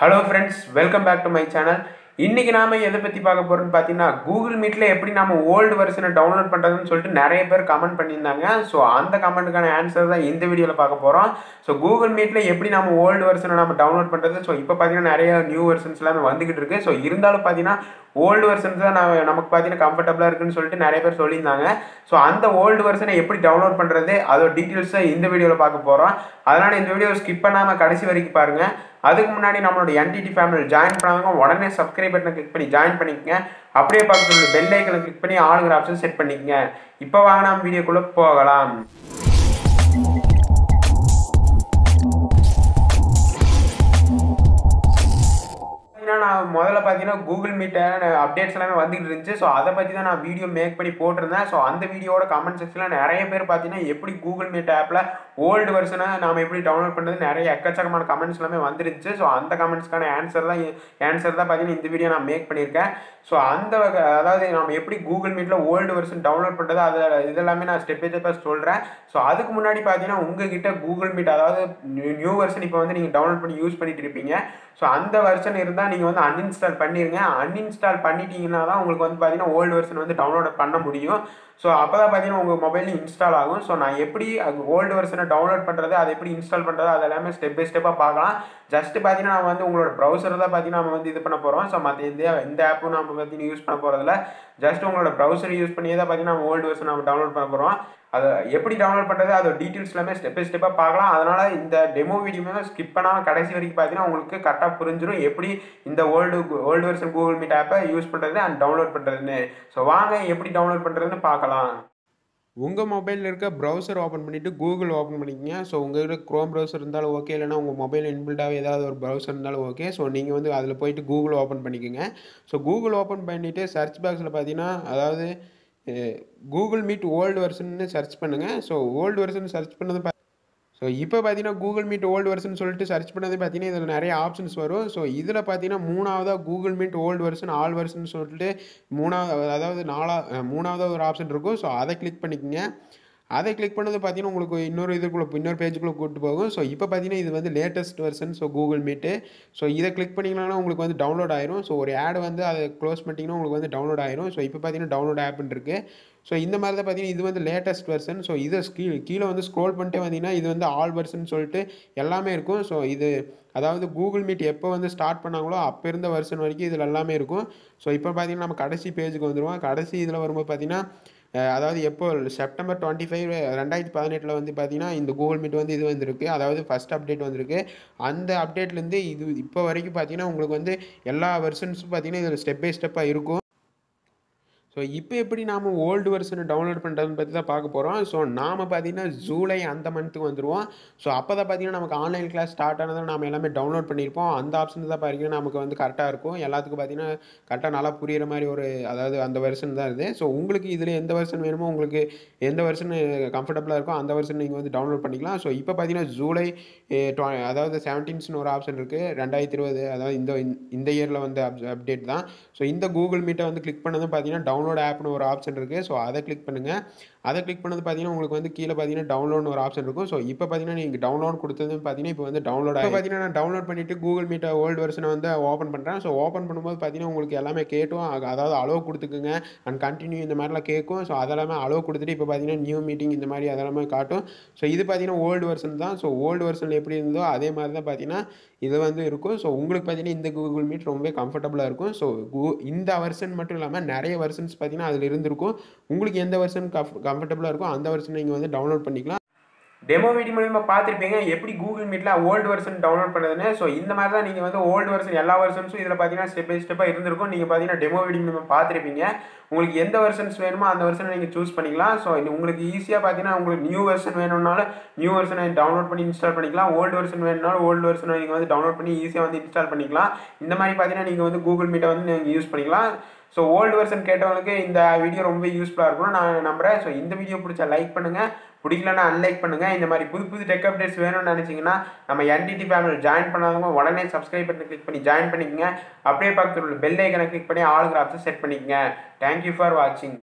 hello friends welcome back to my channel இன்னைக்கு நாம எதை பத்தி பார்க்க போறோம்னு பார்த்தீங்கன்னா கூகுள் மீட்ல எப்படி நாம ஓல்டு வெர்ஷனை டவுன்லோட் பண்றதுன்னு சொல்லிட்டு நிறைய பேர் கமெண்ட் பண்ணியிருந்தாங்க ஸோ அந்த கமெண்ட்டுக்கான ஆன்சர் தான் இந்த வீடியோவில் பார்க்க போறோம் ஸோ கூகுள் மீட்ல எப்படி நம்ம ஓல்டு வெர்ஷனை நம்ம டவுன்லோட் பண்றது ஸோ இப்போ பார்த்தீங்கன்னா நிறைய நியூ வெர்ஷன்ஸ் எல்லாமே வந்துகிட்டு இருக்கு ஸோ இருந்தாலும் பார்த்தீங்கன்னா ஓல்டு வெர்ஷன்ஸ் தான் நான் நமக்கு பார்த்தீங்கன்னா கம்ஃபர்டபுளாக இருக்குன்னு சொல்லிட்டு நிறைய பேர் சொல்லியிருந்தாங்க ஸோ அந்த ஓல்டு வெர்ஷனை எப்படி டவுன்லோட் பண்ணுறது அதோட டீட்டெயில்ஸை இந்த வீடியோவில் பார்க்க போகிறோம் அதனால் இந்த வீடியோ ஸ்கிப் பண்ணாமல் கடைசி வரைக்கும் பாருங்கள் அதுக்கு முன்னாடி நம்மளோட என்டிடி ஃபேமிலி ஜாயின் பண்ணாதவங்க உடனே சப்ஸ்கிரைப் பட்டனை கிளிக் பண்ணி ஜாயின் பண்ணிக்கங்க அப்படியே பக்கத்தில் உள்ள பெல் ஐக்கனை கிளிக் பண்ணி ஆளுங்கிற ஆப்ஷன் செட் பண்ணிக்கங்க இப்போ வாங்க நம்ம வீடியோக்குள்ளே போகலாம் பார்த்தீங்கன்னா நான் முதல்ல பார்த்தீங்கன்னா கூகுள் மீட்டை அப்டேட்ஸ் எல்லாமே வந்துகிட்டு இருந்துச்சு ஸோ அதை பற்றி தான் நான் வீடியோ மேக் பண்ணி போட்டிருந்தேன் ஸோ அந்த வீடியோட கமெண்ட் செக்ஷனில் நிறைய பேர் பார்த்தீங்கன்னா எப்படி கூகுள் மீட் ஆப்பில் ஓல்டு வெர்ஷனை நாம் எப்படி டவுன்லோட் பண்ணுறது நிறைய எக்கச்சக்கமான கமெண்ட்ஸ் எல்லாமே வந்துருந்துச்சு ஸோ அந்த கமெண்ட்ஸ்க்கான ஆன்சர் தான் ஆன்சர் தான் பார்த்தீங்கன்னா இந்த வீடியோ நான் மேக் பண்ணியிருக்கேன் ஸோ அந்த வகை- அதாவது நம்ம எப்படி கூகுள் மீட்டில் ஓல்டு வெர்ஷன் டவுன்லோட் பண்ணுறது அது இதெல்லாமே நான் ஸ்டெப் பை ஸ்டெப்பாக சொல்கிறேன் ஸோ அதுக்கு முன்னாடி பார்த்தீங்கன்னா உங்ககிட்ட கூகுள் மீட் அதாவது நியூ வெர்ஷன் இப்போ வந்து நீங்கள் டவுன்லோட் பண்ணி யூஸ் பண்ணிட்டு இருப்பீங்க ஸோ அந்த வெர்ஷன் இருந்தால் நீங்கள் வந்து அன்இன்ஸ்டால் பண்ணிடுங்க அன்இன்ஸ்டால் பண்ணிட்டீங்கன்னா தான் உங்களுக்கு வந்து பார்த்தீங்கன்னா ஓல்டு வெர்ஷன் வந்து டவுன்லோட் பண்ண முடியும் ஸோ அப்போ தான் பார்த்தீங்கன்னா உங்கள் மொபைலில் இன்ஸ்டால் ஆகும் ஸோ நான் எப்படி ஓல்டு வெர்ஷனை டவுன்லோட் பண்ணுறது அதை எப்படி இன்ஸ்டால் பண்ணுறது அது எல்லாமே ஸ்டெப் பை ஸ்டெப்பாக பார்க்கலாம் ஜஸ்ட் பார்த்தீங்கன்னா நம்ம வந்து உங்களோட ப்ரௌசர் தான் பார்த்தீங்கன்னா நம்ம வந்து இது பண்ண போகிறோம் ஸோ மற்ற எந்த எந்த ஆப்பும் நம்ம பார்த்தீங்கன்னா யூஸ் பண்ண போகிறதில்ல ஜஸ்ட் உங்களோட ப்ரௌசர் யூஸ் பண்ணியே தான் பார்த்தீங்கன்னா நம்ம ஓல்டு வெர்ஷன் நம்ம டவுன்லோட் பண்ண போகிறோம் அதை எப்படி டவுன்லோட் பண்ணுறது அதோட டீட்டெயில்ஸ் எல்லாமே ஸ்டெப் பை ஸ்டெப்பாக பார்க்கலாம் அதனால் இந்த டெமோ வீடியோமே ஸ்கிப் பண்ணாமல் கடைசி வரைக்கும் பார்த்தீங்கன்னா உங்களுக்கு கரெக்டாக புரிஞ்சிடும் எப்படி இந்த old old version Google Meet ஆப்பை யூஸ் பண்ணுறது அண்ட் டவுன்லோட் பண்ணுறதுன்னு ஸோ வாங்க எப்படி டவுன்லோட் பண்ணுறதுன்னு பார்க்கலாம் உங்கள் மொபைலில் இருக்க ப்ரௌசர் ஓப்பன் பண்ணிவிட்டு கூகுள் ஓப்பன் பண்ணிக்கங்க ஸோ உங்கள்கிட்ட க்ரோம் ப்ரௌசர் இருந்தாலும் ஓகே இல்லைனா உங்கள் மொபைல் இன்பில்டாக ஏதாவது ஒரு ப்ரௌசர் இருந்தாலும் ஓகே ஸோ நீங்கள் வந்து அதில் போயிட்டு கூகுள் ஓப்பன் பண்ணிக்கோங்க ஸோ கூகுள் ஓப்பன் பண்ணிவிட்டு சர்ச் பாக்ஸில் பார்த்தீங்கன்னா அதாவது கூகுள் மீட் ஓல்டு வெர்ஷன்னு சர்ச் பண்ணுங்கள் ஸோ ஓல்டு வெர்ஷன் சர்ச் பண்ணது ஸோ இப்போ பார்த்தீங்கன்னா கூகுள் மீட் ஓல்டு வெர்ஷன் சொல்லிட்டு சர்ச் பண்ணது பார்த்தீங்கன்னா இதில் நிறைய ஆப்ஷன்ஸ் வரும் ஸோ இதில் பார்த்தீங்கன்னா மூணாவதாக Google Meet old version all version சொல்லிட்டு மூணாவது அதாவது நாலா அஹ் மூணாவதாக ஒரு ஆப்ஷன் இருக்கும் ஸோ அதை கிளிக் பண்ணிக்கங்க அதை கிளிக் பண்ணது பார்த்தீங்கன்னா உங்களுக்கு இன்னொரு இதுக்குள்ளே இன்னொரு பேஜுக்குள்ளே கூப்பிட்டு போகும் ஸோ இப்போ பார்த்தீங்கன்னா இது வந்து latest version so Google meet so இதை கிளிக் பண்ணிங்கன்னா உங்களுக்கு வந்து டவுன்லோட் ஆயிரும் ஸோ ஒரு ஆட் வந்து அதை க்ளோஸ் பண்ணிட்டீங்கன்னா உங்களுக்கு வந்து டவுன்லோட் ஆயிரும் ஸோ இப்போ பார்த்தீங்கன்னா டவுன்லோட் ஆப்னு இருக்குது ஸோ இந்த மாதிரி தான் பார்த்தீங்கன்னா இது வந்து லேட்டஸ்ட் வெர்ஷன் ஸோ இதை கீழே கீழே வந்து ஸ்க்ரோல் பண்ணிட்டே வந்தீங்கன்னா இது வந்து ஆல் வெர்ஷன் சொல்லிட்டு எல்லாமே இருக்கும் ஸோ இது அதாவது கூகுள் மீட் எப்போ வந்து ஸ்டார்ட் பண்ணாங்களோ அப்போ இருந்த வெர்ஷன் வரைக்கும் இதில் எல்லாமே இருக்கும் ஸோ இப்போ பார்த்தீங்கன்னா நம்ம கடைசி பேஜுக்கு வந்துடுவோம் கடைசி இதில் வரும்போது பார்த்தீங்கன்னா அஹ் அதாவது எப்போ செப்டம்பர் டுவெண்ட்டி ஃபைவ் ரெண்டாயிரத்தி பதினெட்டில் வந்து பார்த்தீங்கன்னா இந்த கூகுள் மீட் வந்து இது வந்திருக்கு அதாவது ஃபஸ்ட் அப்டேட் வந்திருக்கு அந்த அப்டேட்லேருந்து இது இப்போ வரைக்கும் பார்த்தீங்கன்னா உங்களுக்கு வந்து எல்லா வெர்ஷன்ஸும் பார்த்தீங்கன்னா இதில் ஸ்டெப் பை ஸ்டெப்பாக இருக்கும் ஸோ இப்போ எப்படி நாம் ஓல்டு வெர்ஷனை டவுன்லோட் பண்ணுறதுன்னு பற்றி தான் பார்க்க போகிறோம் ஸோ நாம் பார்த்தீங்கன்னா ஜூலை அந்த மந்த்துக்கு வந்துடுவோம் ஸோ அப்போ தான் பார்த்தீங்கன்னா நமக்கு ஆன்லைன் கிளாஸ் ஸ்டார்ட் ஆனதை நம்ம எல்லாமே டவுன்லோட் பண்ணியிருப்போம் அந்த ஆப்ஷன் தான் பார்த்தீங்கன்னா நமக்கு வந்து கரெக்டாக இருக்கும் எல்லாத்துக்கும் பார்த்தீங்கன்னா கரெக்டாக நல்லா புரியிற மாதிரி ஒரு அதாவது அந்த வெர்ஷன் தான் இது ஸோ உங்களுக்கு இதில் எந்த வெர்ஷன் வேணுமோ உங்களுக்கு எந்த வெர்ஷன் கம்ஃபர்டபுளாக இருக்கோ அந்த வெர்ஷன் நீங்கள் வந்து டவுன்லோட் பண்ணிக்கலாம் ஸோ இப்போ பார்த்தீங்கன்னா ஜூலை eh, twen- அதாவது செவன்டீன்ஸ்னு ஒரு ஆப்ஷன் இருக்குது ரெண்டாயிரத்தி இருபது அதாவது இந்த இந்த இயரில் வந்து அப்டேட் தான் ஸோ இந்த கூகுள் மீட்டை வந்து கிளிக் பண்ணதும் பார்த்தீங்கன்னா டவுன்லோட் ஆப்னு ஒரு ஆப்ஷன் இருக்குது ஸோ அதை கிளிக் பண்ணுங்கள் அதை கிளிக் பண்ணது பார்த்தீங்கன்னா உங்களுக்கு வந்து கீழே பார்த்தீங்கன்னா டவுன்லோட்னு ஒரு ஆப்ஷன் இருக்கும் ஸோ இப்போ பார்த்தீங்கன்னா நீங்கள் டவுன்லோட் கொடுத்தது பார்த்தீங்கன்னா இப்போ வந்து டவுன்லோட் ஆகி பார்த்தீங்கன்னா நான் டவுன்லோட் பண்ணிவிட்டு கூகுள் மீட்டை ஓல்டு வெர்ஷனை வந்து ஓப்பன் பண்ணுறேன் ஸோ ஓப்பன் பண்ணும்போது பார்த்தீங்கன்னா உங்களுக்கு எல்லாமே கேட்டும் அ- அதாவது அலோவ் கொடுத்துக்குங்க அண்ட் கண்டினியூ இந்த மாதிரிலாம் கேட்கும் ஸோ அதெல்லாமே அலோவ் கொடுத்துட்டு இப்போ பார்த்தீங்கன்னா நியூ மீட்டிங் இந்த மாதிரி அதெல்லாமே காட்டும் ஸோ இது பார்த்தீங்கன்னா ஓல்டு வெர்ஷன் தான் ஸோ ஓல்டு வெர்ஷனில் எப்படி இருந்ததோ அதே மாதிரி தான் பார்த்தீங்கன்னா இது வந்து இருக்கும் ஸோ உங்களுக்கு பார்த்தீங்கன்னா இந்த கூகுள் மீட் ரொம்பவே கம்ஃபர்டபுளாக இருக்கும் ஸோ இந்த வெர்ஷன் மட்டும் இல்லாமல் நிறைய வெர்ஷன்ஸ் பார்த்தீங்கன்னா அதில் இருந்திருக்கும் உங்களுக்கு எந்த வெர்ஷன் கம்ஃப் கம்ஃபர்டபுளாக இருக்கோ அந்த வெர்ஷன் நீங்கள் வந்து டவுன்லோட் பண்ணிக்கலாம் டெமோ வீடியோ மூலியமா பார்த்துருப்பீங்க எப்படி கூகுள் மீட்டில் ஓல்டு வெர்ஷன் டவுன்லோட் பண்ணுறதுன்னு ஸோ இந்த மாதிரி தான் நீங்கள் வந்து ஓல்டு வெர்ஷன் எல்லா வெர்ஷன்ஸும் இதில் பார்த்தீங்கன்னா ஸ்டெப் பை ஸ்டெப்பாக இருந்திருக்கும் நீங்கள் பார்த்தீங்கன்னா டெமோ வீடியோ மூலியமா பார்த்துருப்பீங்க உங்களுக்கு எந்த வெர்ஷன்ஸ் வேணுமோ அந்த வெர்ஷனை நீங்கள் சூஸ் பண்ணிக்கலாம் ஸோ இது உங்களுக்கு ஈஸியாக பார்த்தீங்கன்னா உங்களுக்கு நியூ வெர்ஷன் வேணும்னாலும் நியூ வெர்ஷனை டவுன்லோட் பண்ணி இன்ஸ்டால் பண்ணிக்கலாம் ஓல்டு வெர்ஷன் வேணும்னாலும் ஓல்டு வெர்ஷனை நீங்கள் வந்து டவுன்லோட் பண்ணி ஈஸியாக வந்து இன்ஸ்டால் பண்ணிக்கலாம் இந்த மாதிரி பார்த்தீங்கன்னா நீங்கள் வந்து கூகுள் மீட்டை வந்து நீங்கள் யூஸ் பண்ணிக்கலாம் ஸோ ஓல்டு வெர்ஷன் கேட்டவங்களுக்கு இந்த வீடியோ ரொம்ப யூஸ்ஃபுல்லாக இருக்கும்னு நான் நம்புறேன் ஸோ இந்த வீடியோ பிடிச்சா லைக் பண்ணுங்கள் பிடிக்கலன்னா அன்லைக் பண்ணுங்கள் இந்த மாதிரி புது புது டெக் அப்டேட்ஸ் வேணும்னு நினச்சிங்கன்னா நம்ம என்டிடி ஃபேமிலி ஜாயின் பண்ணாதவங்க உடனே சப்ஸ்கிரைப் பண்ணி கிளிக் பண்ணி ஜாயின் பண்ணிக்கங்க அப்படியே பக்கத்தில் உள்ள பெல் ஐக்கனை கிளிக் பண்ணி ஆளுங்கிற ஆப்ஷன் செட் பண்ணிக்கங்க தேங்க்யூ ஃபார் வாட்சிங்